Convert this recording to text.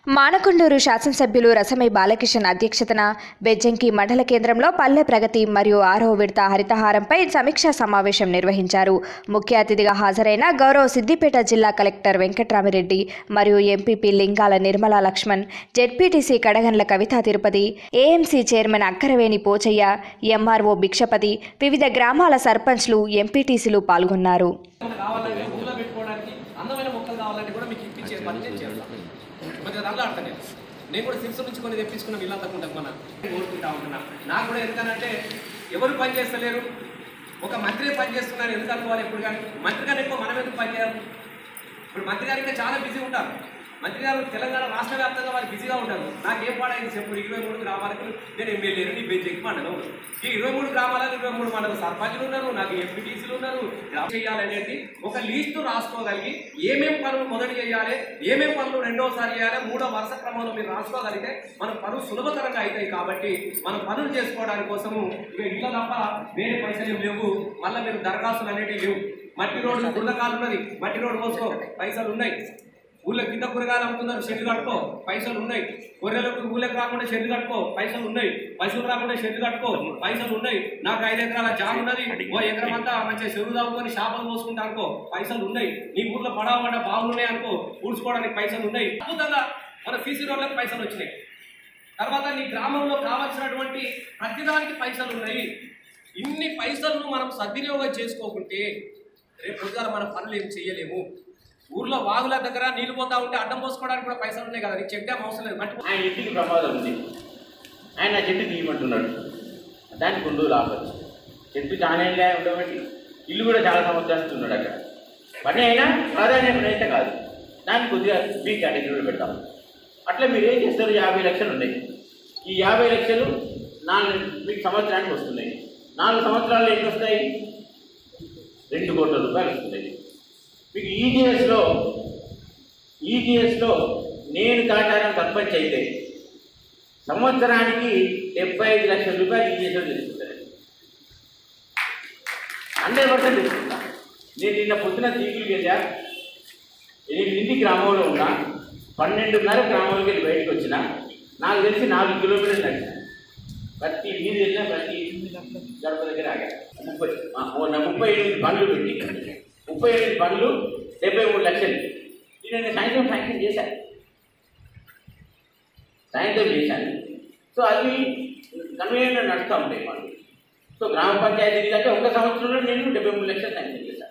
మానకొండూరు శాసనసభ్యులు రసమై బాలకిషన్ అధ్యక్షతన బెజ్జంకి మండల కేంద్రంలో పల్లె ప్రగతి మరియు ఆరో విడత హరితహారంపై సమీక్షా సమావేశం నిర్వహించారు ముఖ్య అతిథిగా హాజరైన గౌరవ సిద్దిపేట జిల్లా కలెక్టర్ వెంకట్రామిరెడ్డి మరియు ఎంపీపీ లింగాల నిర్మలా లక్ష్మణ్ జెడ్పీటీసీ కడగండ్ల కవితా Tirupati AMC chairman అక్కరవేణి Pochaiah MRO Bhikshapathi వివిధ గ్రామాల సర్పంచ్లు ఎంపీటీసీలు పాల్గొన్నారు కావాలంటే ఊళ్ళో పెట్టుకోవడానికి అందమైన మొక్కలు కావాలంటే కూడా మీకు ఇప్పించే పని నేను చేస్తాను కొద్దిగా దాంట్లో ఆడతాను నేను నేను కూడా సిరిసి నుంచి కొన్ని తెప్పించుకున్న వీళ్ళంతా ఉంటాం మన కోరుకుంటా ఉంటున్నా నాకు కూడా ఎందుకనంటే ఎవరు పని చేస్తలేరు ఒక మంత్రి పని చేస్తున్నారు ఎందుకు అనుకోవాలి ఎప్పుడు కానీ మంత్రి గారు ఎక్కువ మనం ఎందుకు పని చేయాలి ఇప్పుడు మంత్రి గారు ఇంకా చాలా బిజీ ఉంటారు మంత్రి గారు తెలంగాణ రాష్ట్ర వ్యాప్తంగా వాళ్ళు బిజీగా ఉంటారు నాకు ఏం పాడైంది చెప్పు ఇరవై మూడు గ్రామాలకు నేను ఎమ్మెల్యేలు నీ బెంచెక్కి మండలం ఈ ఇరవై మూడు గ్రామాలకు ఇరవై మూడు మండల సర్పంచులు ఉన్నారు నాకు ఎంపీటీసీలు ఉన్నారు గ్రామ చేయాలనేది ఒక లిస్టు రాసుకోగలిగి ఏమేం పనులు మొదటి చేయాలి ఏమేం పనులు రెండోసారి చేయాలి మూడో వరుస క్రమంలో మీరు రాసుకోగలిగితే మన పనులు సులభతరంగా అవుతాయి కాబట్టి మనం పనులు చేసుకోవడానికి కోసము ఇక ఇళ్ళ తప్ప వేరే పైసలు ఏం లేవు మళ్ళీ మీరు దరఖాస్తులు అనేటివి లేవు మట్టి రోడ్డు గుండకాలు ఉన్నది మట్టి రోడ్డు కోసుకో పైసలు ఉన్నాయి ఊళ్ళో కింద కూరగాయలు అమ్ముతున్నారు షెడ్లు కట్టుకో పైసలు ఉన్నాయి గొర్రెలకు ఊళ్ళకి రాకుండా షెడ్లు కట్టుకో పైసలు ఉన్నాయి పశువులు రాకుండా షెడ్లు కట్టుకో పైసలు ఉన్నాయి నాకు ఐదు ఎకరాల జాన్ ఉన్నది ఓ ఎకరం అంతా మంచిగా చెరువు తాగుకొని చేపలు పోసుకుంటా అనుకో పైసలు ఉన్నాయి నీ ఊర్లో పడవ పడ్డ బావులు ఉన్నాయి అనుకో పూడ్చుకోవడానికి పైసలు ఉన్నాయి అద్భుతంగా మన సీసీ రోడ్లకు పైసలు వచ్చినాయి తర్వాత నీ గ్రామంలో కావాల్సినటువంటి ప్రతిదానికి పైసలు ఉన్నాయి ఇన్ని పైసలను మనం సద్వినియోగం చేసుకోకుంటే రేపు పొద్దుగాల మన పనులు ఏం చేయలేము ఊర్లో వాగుల దగ్గర నీళ్లు పోతా ఉంటే అడ్డం పోసుకోవడానికి కూడా పైసలు ఉన్నాయి కదా నీకు చెక్ డ్యామ్ అవసరం లేదు మట్టి ఆయన ఇంటికి ప్రమాదం ఉంది ఆయన ఆ చెట్టు తీయమంటున్నాడు దానికి రెండు ఆపచ్చు చెట్టు చాలా ఏళ్ళే ఉండబట్టి ఇల్లు కూడా చాలా సంవత్సరాలు ఉన్నాడు అక్కడ పని అయినా ప్రాధాన్యత అయితే కాదు దానికి కొద్దిగా బీ కేటగిరీలో పెడతాం అట్లా మీరు ఏం చేస్తారు యాభై లక్షలు ఉన్నాయి ఈ యాభై లక్షలు నాలుగు మీకు సంవత్సరానికి వస్తున్నాయి నాలుగు సంవత్సరాలు ఎన్ని వస్తాయి రెండు కోట్ల రూపాయలు వస్తున్నాయి మీకు ఈజీఎస్లో ఈజీఎస్లో నేను కాటారం సర్పంచ్ అయితే సంవత్సరానికి డెబ్బై ఐదు లక్షల రూపాయలు ఈజీఎస్లో తీసుకుంటాను హండ్రెడ్ పర్సెంట్ తీసుకుంటా నేను నిన్న పొద్దున తీగులు వెళ్ళా ఎనిమిది గ్రామంలో ఉన్నా పన్నెండున్నర గ్రామంలోకి వెళ్ళి బయటకు వచ్చిన నాకు తెలిసి నాలుగు కిలోమీటర్లు నడిచిన ప్రతి వీధి వెళ్ళినా ప్రతి గడప దగ్గర ఆగా ముప్పై ఆ, ఓ నా ముప్పై ఎనిమిది బండ్లు పెట్టి ముప్పై ఎనిమిది బండ్లు డెబ్బై మూడు లక్షలు ఇది నేను సాయంత్రం శాంక్షన్ చేశాను సాయంత్రం చేశాను సో అవి కన్వీనియంట్ నడుస్తూ ఉంటాయి మాకు సో గ్రామ పంచాయతీ అంటే ఒక సంవత్సరంలో నేను డెబ్బై మూడు లక్షలు శాంక్షన్ చేశాను